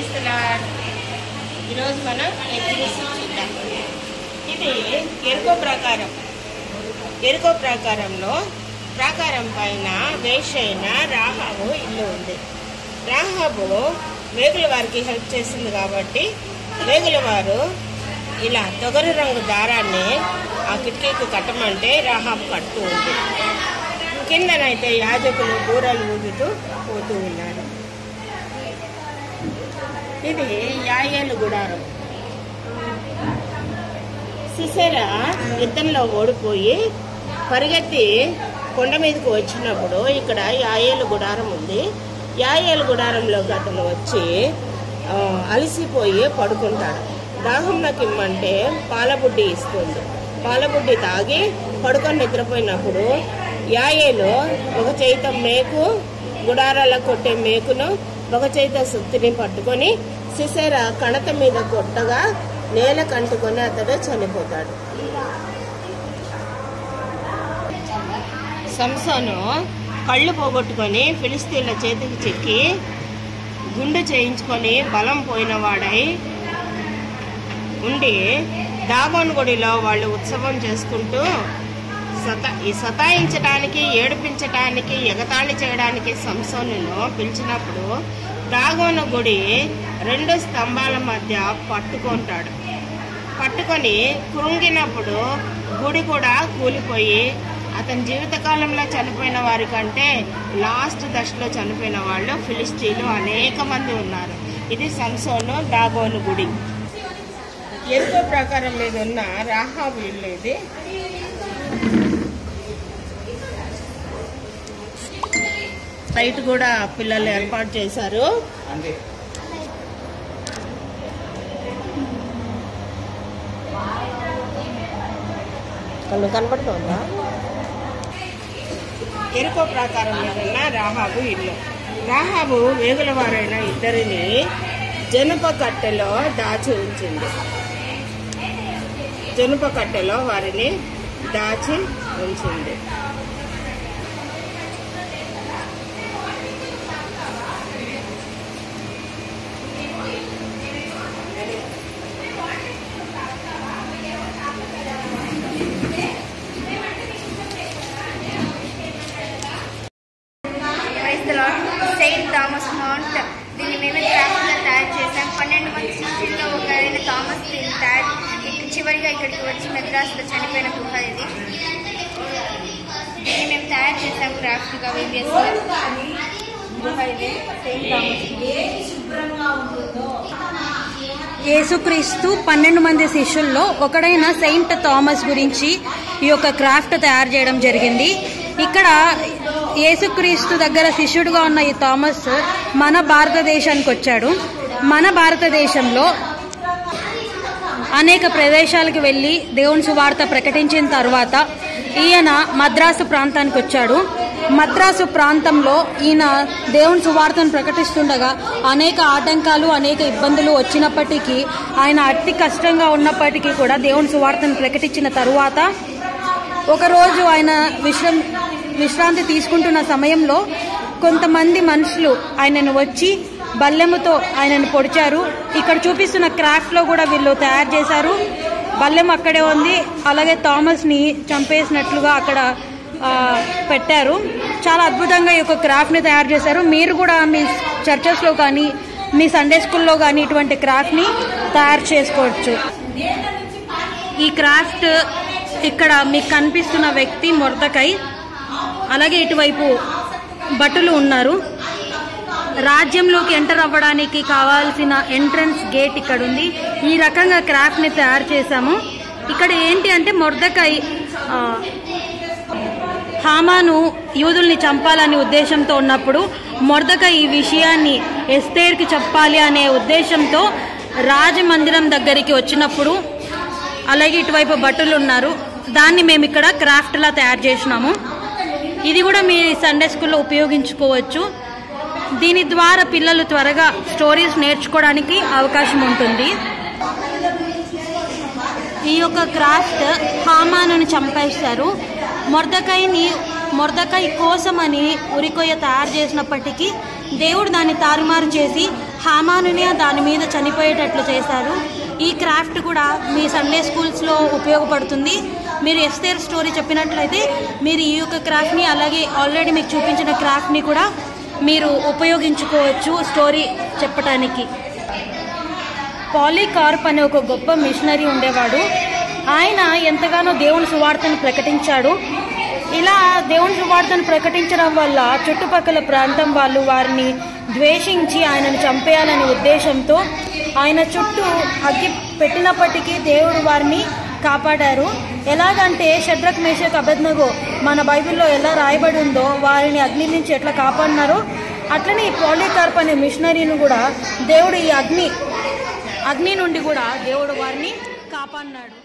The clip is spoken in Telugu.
క్రైస్తల ఈరోజు మనం ఎగ్జిబిషన్ చూద్దాం ఇది ఎరుకో ప్రాకారం ఎరుకో ప్రాకారంలో ప్రాకారం పైన వేషైన రాహాబు ఇల్లు ఉంది రాహాబు వేగుల వారికి హెల్ప్ చేసింది కాబట్టి వేగుల వారు ఇలా తొగరు రంగు దారాన్ని ఆ కిటికీకి కట్టమంటే రాహాబు కడుతూ ఉంది కిందనైతే యాజకులు బూరలు ఊదుతూ పోతూ ఉన్నారు ఇది యాయేలు గుడారం సిసెర యుద్ధంలో ఓడిపోయి పరిగెత్తి కొండ మీదకి వచ్చినప్పుడు ఇక్కడ యాయేలు గుడారం ఉంది యాయేలు గుడారంలోకి అతను వచ్చి ఆ, అలసిపోయి పడుకుంటాడు దాహం నాకు ఇమ్మంటే పాలబుడ్డి ఇస్తుంది పాలబుడ్డి తాగి పడుకొని నిద్రపోయినప్పుడు యాయేలు ఒక చేత మేకు గుడారాల కొట్టే మేకును ఒక చేత సుత్తిని పట్టుకొని సిసేర కణత మీద కొట్టగా నేల కంటుకొని అతడు చనిపోతాడు సంసోను కళ్ళు పోగొట్టుకొని ఫిలిస్తీన్ల చేతికి చిక్కి గుండు చేయించుకొని బలం పోయినవాడై ఉండి దాగోన్ గుడిలో వాళ్ళు ఉత్సవం చేసుకుంటూ సత ఈ సతాయించడానికి ఏడిపించడానికి ఎగతాళి చేయడానికి సంసోనును పిలిచినప్పుడు దాగోను గుడి రెండు స్తంభాల మధ్య పట్టుకుంటాడు పట్టుకొని కృంగినప్పుడు గుడి కూడా కూలిపోయి అతని జీవితకాలంలో చనిపోయిన వారి కంటే లాస్ట్ దశలో చనిపోయిన వాళ్ళు ఫిలిస్టీన్లు అనేక మంది ఉన్నారు ఇది సంసోను దాగోను గుడి ఎరుకో ప్రకారం మీద ఉన్న రాహాబు ఇల్లు ఇది సైట్ కూడా పిల్లలు ఏర్పాటు చేశారు కళ్ళు కనపడుతుందా ఎరుకో ప్రాకారం మీద ఉన్న రాహాబు ఇల్లు రాహాబు వేగులవారైన ఇద్దరిని జనుప కట్టెలో దాచి ఉంచింది జనుప కట్టెలో వారిని దాచి ఉంచింది praise the lord Saint Thomas Mount దీన్ని మేమే క్రాఫ్ట్గా తయారు చేశాం పన్నెండు మంది శిష్యుల్లో ఒకరైన థామస్ దీన్ని తయారు ఇక చివరిగా ఇక్కడికి వచ్చి మెద్రాసులో చనిపోయిన గుహ ఇది దీన్ని మేము తయారు చేసాం క్రాఫ్ట్గా వివిఎస్ గుహ ఇది సెయింట్ థామస్ యేసుక్రీస్తు పన్నెండు మంది శిష్యుల్లో ఒకడైన సెయింట్ థామస్ గురించి ఈ యొక్క క్రాఫ్ట్ తయారు చేయడం జరిగింది ఇక్కడ యేసుక్రీస్తు దగ్గర శిష్యుడుగా ఉన్న ఈ థామస్ మన భారతదేశానికి వచ్చాడు మన భారతదేశంలో అనేక ప్రదేశాలకు వెళ్ళి దేవుని సువార్త ప్రకటించిన తర్వాత ఈయన మద్రాసు ప్రాంతానికి వచ్చాడు మద్రాసు ప్రాంతంలో ఈయన దేవుని సువార్తను ప్రకటిస్తుండగా అనేక ఆటంకాలు అనేక ఇబ్బందులు వచ్చినప్పటికీ ఆయన అతి కష్టంగా ఉన్నప్పటికీ కూడా దేవుని సువార్తను ప్రకటించిన తరువాత ఒకరోజు ఆయన విశ్రం విశ్రాంతి తీసుకుంటున్న సమయంలో కొంతమంది మనుషులు ఆయనను వచ్చి బల్లెముతో ఆయనను పొడిచారు ఇక్కడ చూపిస్తున్న క్రాఫ్ట్ లో కూడా వీళ్ళు తయారు చేశారు బల్లెం అక్కడే ఉంది అలాగే థామస్ ని చంపేసినట్లుగా అక్కడ ఆ, పెట్టారు చాలా అద్భుతంగా ఈ యొక్క క్రాఫ్ట్ ని తయారు చేశారు మీరు కూడా మీ చర్చెస్ లో కానీ మీ సండే స్కూల్లో కానీ ఇటువంటి క్రాఫ్ట్ ని తయారు చేసుకోవచ్చు ఈ క్రాఫ్ట్ ఇక్కడ మీకు కనిపిస్తున్న వ్యక్తి మొరతకై అలాగే ఇటువైపు భటులు ఉన్నారు రాజ్యంలోకి ఎంటర్ అవ్వడానికి కావాల్సిన ఎంట్రన్స్ గేట్ ఇక్కడ ఉంది ఈ రకంగా క్రాఫ్ట్ ని తయారు చేశాము ఇక్కడ ఏంటి అంటే మొర్దకై ఆ, హామాను యూదుల్ని చంపాలనే ఉద్దేశంతో ఉన్నప్పుడు మొర్దక ఈ విషయాన్ని ఎస్తేర్కి చెప్పాలి అనే ఉద్దేశంతో రాజమందిరం దగ్గరికి వచ్చినప్పుడు అలాగే ఇటువైపు భటులు ఉన్నారు దాన్ని మేము ఇక్కడ క్రాఫ్ట్లా తయారు చేసినాము ఇది కూడా మీ సండే స్కూల్లో ఉపయోగించుకోవచ్చు దీని ద్వారా పిల్లలు త్వరగా స్టోరీస్ నేర్చుకోవడానికి అవకాశం ఉంటుంది ఈ యొక్క క్రాఫ్ట్ హామానుని చంపేస్తారు మొర్దకాయని మొర్దకాయ కోసమని ఉరికొయ్య తయారు చేసినప్పటికీ దేవుడు దాన్ని తారుమారు చేసి హామానుని దాని మీద చనిపోయేటట్లు చేశారు ఈ క్రాఫ్ట్ కూడా మీ సండే స్కూల్స్లో ఉపయోగపడుతుంది మీరు ఎస్తేర్ స్టోరీ చెప్పినట్లయితే మీరు ఈ యొక్క క్రాఫ్ట్ని అలాగే ఆల్రెడీ మీకు చూపించిన క్రాఫ్ట్ని కూడా మీరు ఉపయోగించుకోవచ్చు స్టోరీ చెప్పటానికి పాలీకార్ప్ అనే ఒక గొప్ప మిషనరీ ఉండేవాడు ఆయన ఎంతగానో దేవుని సువార్తను ప్రకటించాడు ఇలా దేవుని సువార్తను ప్రకటించడం వల్ల చుట్టుపక్కల ప్రాంతం వాళ్ళు వారిని ద్వేషించి ఆయనను చంపేయాలనే ఉద్దేశంతో ఆయన చుట్టూ అగ్గి పెట్టినప్పటికీ దేవుడు వారిని కాపాడారు ఎలాగంటే షడ్రక్ మేషక్ అబెద్నగో మన బైబిల్లో ఎలా రాయబడి ఉందో వారిని అగ్ని నుంచి ఎట్లా కాపాడినారో అట్లనే ఈ పాలీకార్ప్ అనే మిషనరీని కూడా దేవుడు ఈ అగ్ని అగ్ని నుండి కూడా దేవుడు వారిని కాపాడినాడు